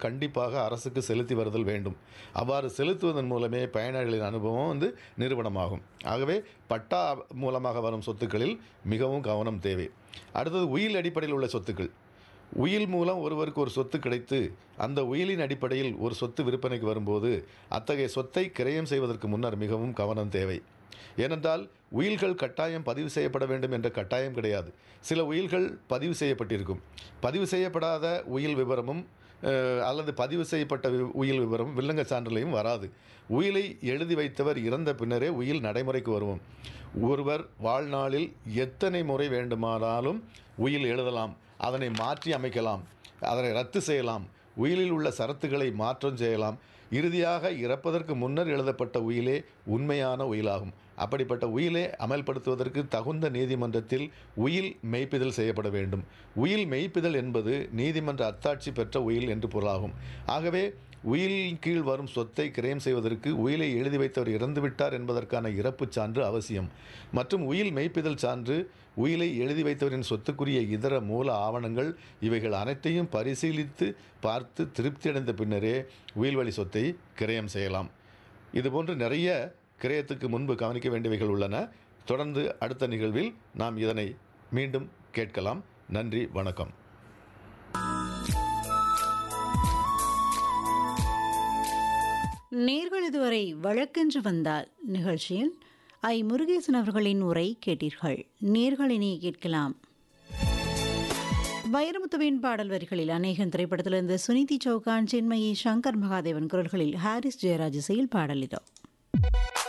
கண்டிப்பாக அரசுக்கு செலுத்தி வருதல் வேண்டும் அவ்வாறு செலுத்துவதன் மூலமே பயனாளிகளின் அனுபவம் வந்து நிறுவனமாகும் ஆகவே பட்டா மூலமாக வரும் சொத்துக்களில் மிகவும் கவனம் தேவை அடுத்தது உயில் அடிப்படையில் உள்ள சொத்துக்கள் உயில் மூலம் ஒருவருக்கு ஒரு சொத்து கிடைத்து அந்த உயிலின் அடிப்படையில் ஒரு சொத்து விற்பனைக்கு வரும்போது அத்தகைய சொத்தை கிரயம் செய்வதற்கு முன்னர் மிகவும் கவனம் தேவை ஏனென்றால் உயில்கள் கட்டாயம் பதிவு செய்யப்பட வேண்டும் என்ற கட்டாயம் கிடையாது சில உயில்கள் பதிவு செய்யப்பட்டிருக்கும் பதிவு செய்யப்படாத உயில் விவரமும் அஹ், அல்லது பதிவு செய்யப்பட்ட வி- உயில் விவரம் வில்லங்க சான்றிலையும் வராது உயிலை எழுதி வைத்தவர் இறந்த பின்னரே உயில் நடைமுறைக்கு வருவோம் ஒருவர் வாழ்நாளில் எத்தனை முறை வேண்டுமானாலும் உயில் எழுதலாம் அதனை மாற்றி அமைக்கலாம் அதனை ரத்து செய்யலாம் உயிலில் உள்ள சரத்துகளை மாற்றம் செய்யலாம் இறுதியாக இறப்பதற்கு முன்னர் எழுதப்பட்ட உயிலே உண்மையான உயிலாகும் அப்படிப்பட்ட உயிலை அமல்படுத்துவதற்கு தகுந்த நீதிமன்றத்தில் உயில் மெய்ப்பிதழ் செய்யப்பட வேண்டும் உயில் மெய்ப்பிதழ் என்பது நீதிமன்ற அத்தாட்சி பெற்ற உயில் என்று பொருளாகும் ஆகவே உயிலின் கீழ் வரும் சொத்தை கிரயம் செய்வதற்கு உயிலை எழுதி வைத்தவர் இறந்துவிட்டார் என்பதற்கான இறப்புச் சான்று அவசியம் மற்றும் உயில் மெய்ப்பிதழ் சான்று உயிலை எழுதி வைத்தவரின் சொத்துக்குரிய இதர மூல ஆவணங்கள் இவைகள் அனைத்தையும் பரிசீலித்து பார்த்து திருப்தியடைந்த பின்னரே உயில் வழி சொத்தை கிரயம் செய்யலாம் இதுபோன்று நிறைய கிரயத்துக்கு முன்பு கவனிக்க வேண்டியவைகள் உள்ளன தொடர்ந்து அடுத்த நிகழ்வில் நாம் இதனை மீண்டும் கேட்கலாம் நன்றி வணக்கம் நேர்கள் இதுவரை வழக்கென்று வந்தால் நிகழ்ச்சியில் ஐ முருகேசன் அவர்களின் உரை கேட்டீர்கள் நேர்களினை கேட்கலாம் வைரமுத்துவின் பாடல் வரிகளில் அநேகன் திரைப்படத்திலிருந்து சுனிதி சௌகான் சின்மயி சங்கர் மகாதேவன் குரல்களில் ஹாரிஸ் ஜெயராஜ் இசையில் பாடல் இதோ